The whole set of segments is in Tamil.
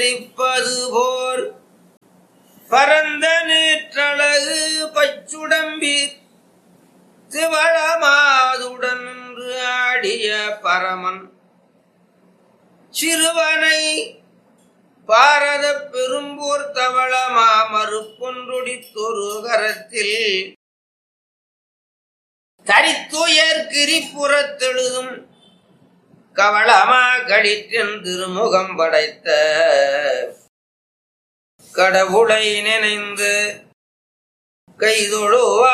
எரிப்பது போர் பரந்த நேற்றழகு பச்சுடம்பி திவளமாதுடன் நின்று ஆடிய பரமன் சிறுவனை பாரத பெரும்போர் தவளமா மறுப்பொன்றொடித்தொரு கரத்தில் தரித்துயர் கிரிப்புறத்தெழுதும் கவளமா கடிற்றென் திருமுகம் படைத்த கடவுளை நினைந்து கைதொழுவா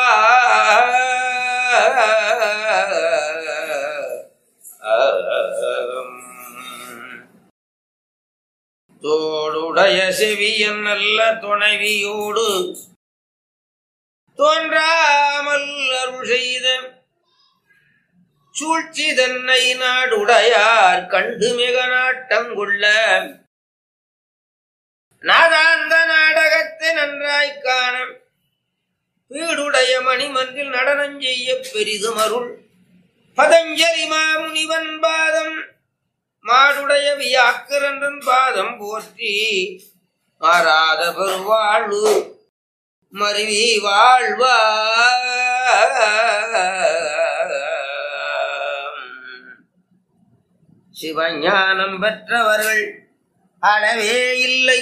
தோடுடைய செவியன் நல்ல துணைவியோடு தோன்றாமல் அருள் செய்த சூழ்ச்சி தன்னை நாடுடையார் கண்டு மிக நாட்டங்குள்ள நாதாந்த நாடகத்தை நன்றாய்க் காண வீடுடைய மணிமன்றில் நடனம் செய்ய பெரிதும் அருள் பதஞ்சலி மாமுனிவன் பாதம் மாடுடைய வியாக்கிரன் பாதம் போற்றி மாறாத பெருவாழ்வு மருவி வாழ்வா சிவஞானம் பெற்றவர்கள் அளவே இல்லை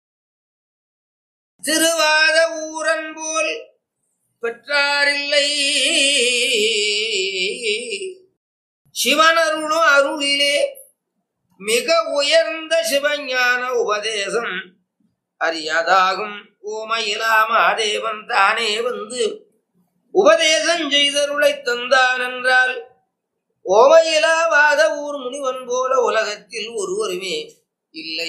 திருவாத ஊரன் போல் பெற்றாரில்லை சிவனருளும் அருளிலே மிக உயர்ந்த சிவஞான உபதேசம் அறியாதாகும் ஓமையிலாமாதேவன் தானே வந்து உபதேசம் செய்தருளை தந்தான் என்றால் ஓமையிலாவாத ஊர் முனிவன் போல உலகத்தில் ஒருவருமே இல்லை